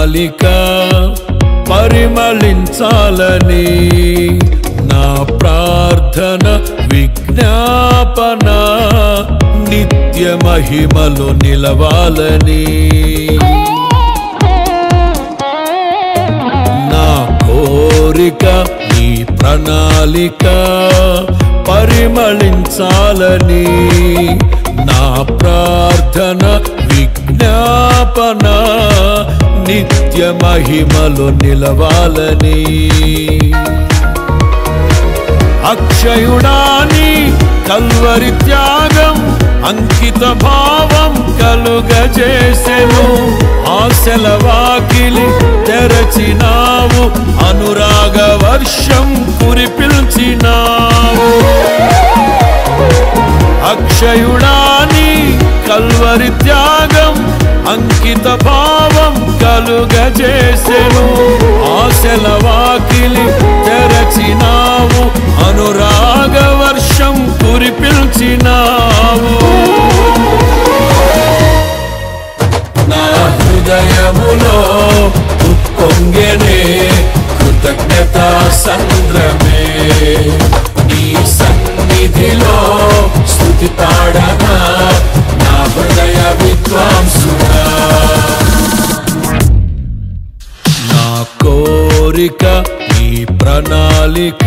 ప్రణాళిక పరిమళించాలని నా ప్రార్థన విజ్ఞాపన నిత్య మహిమలో నిలవాలని నా కోరిక నీ ప్రణాళిక పరిమళించాలని నా ప్రార్థన విజ్ఞాపన నిత్య మహిమలో నిలవాలని అక్షయుడాని కల్వరి త్యాగం అంకిత భావం కలుగజేసెను ఆశల వాకిలి తెరచినావు అనురాగ వర్షం కురిపిల్చినావు అక్షయుడాని కల్వరి త్యాగం అంకిత భావం కలుగజేసెను ఆశల వాకిలి తెరచినావు అనురాగ వర్షం కురిపిల్చినావు నా హృదయములో ఉప్పొంగెనే కృతజ్ఞత సంద్రమే నీ సన్నిధిలో స్థుతి పాడనా నా హృదయ విద్వాంసుడా నా కోరిక నీ ప్రణాళిక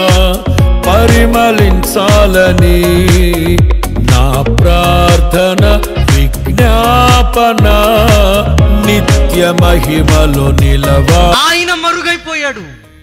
పరిమళించాలని నా ప్రార్థన విజ్ఞాపన నిత్య మహిమలో నిలవా ఆయన మరుగైపోయాడు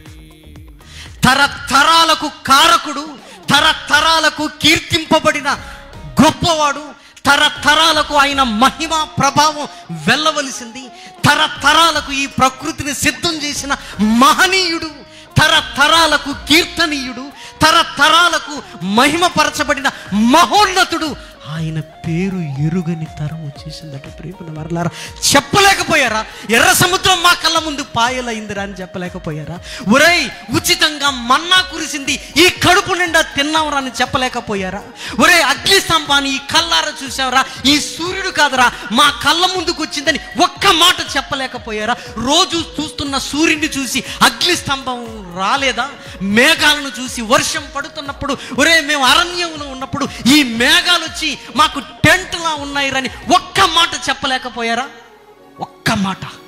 తరతరాలకు కారకుడు తరతరాలకు కీర్తింపబడిన గొప్పవాడు తరతరాలకు ఆయన మహిమ ప్రభావం వెళ్ళవలసింది తరతరాలకు ఈ ప్రకృతిని సిద్ధం చేసిన మహనీయుడు తరతరాలకు కీర్తనీయుడు తరతరాలకు మహిమపరచబడిన మహోన్నతుడు ఆయన పేరు ఎరుగని తరం వచ్చేసిందట ప్రేమన మరలారా చెప్పలేకపోయారా ఎర్ర సముద్రం మా కళ్ళ ముందు పాయలైందిరా అని చెప్పలేకపోయారా ఒరేయ్ ఉచితంగా మన్నా కురిసింది ఈ కడుపు నిండా తిన్నావురా అని చెప్పలేకపోయారా ఒరే అగ్ని స్తంభాన్ని ఈ కళ్ళారా చూసావరా ఈ సూర్యుడు కాదురా మా కళ్ళ ముందుకు వచ్చిందని ఒక్క మాట చెప్పలేకపోయారా రోజు చూస్తున్న సూర్యుడిని చూసి అగ్ని స్తంభం రాలేదా మేఘాలను చూసి వర్షం పడుతున్నప్పుడు ఒరే మేము అరణ్యంలో ఉన్నప్పుడు ఈ మేఘాలు వచ్చి మాకు టెంట్లా ఉన్నాయి రని ఒక్క మాట చెప్పలేకపోయారా ఒక్క మాట